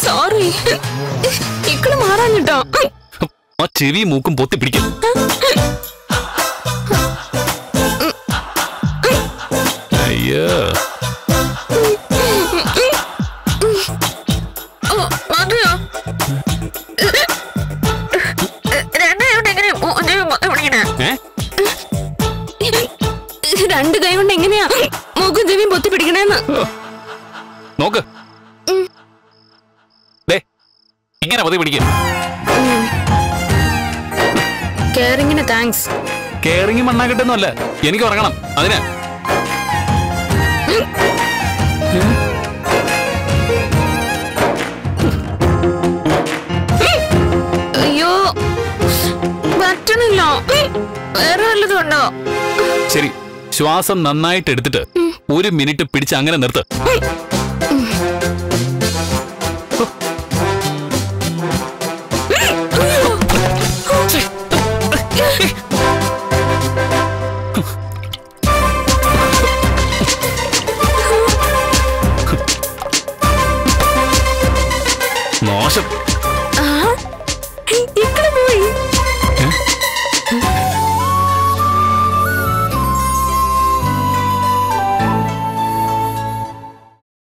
sorry ഇക്കള് മാറാഞ്ഞിട്ടോ ആ ചെവി മൂക്കും പൊത്തി പിടിക്കും അയ്യോ അതെയോ രണ്ടായോണ്ട് എങ്ങനെയാ മൂക്കും മൊത്തം പിടിക്കണേ ഏ രണ്ട് കൈ കൊണ്ട് എങ്ങനെയാ മൂക്കും ചെവിയും പൊത്തി പിടിക്കണേന്ന് നോക്ക് ദേ ഇങ്ങനെ പൊത്തി പിടിക്കും കെയറിങ്ങിന് താങ്ക്സ് കേറിങ്ങി മണ്ണാക്കിട്ടൊന്നുമല്ല എനിക്ക് ഉറങ്ങണം അതിന് അയ്യോ പറ്റണില്ല വേറെ വല്ലതും ഉണ്ടോ ശരി ശ്വാസം നന്നായിട്ട് എടുത്തിട്ട് ഒരു മിനിറ്റ് പിടിച്ച് അങ്ങനെ നിർത്ത് മോശം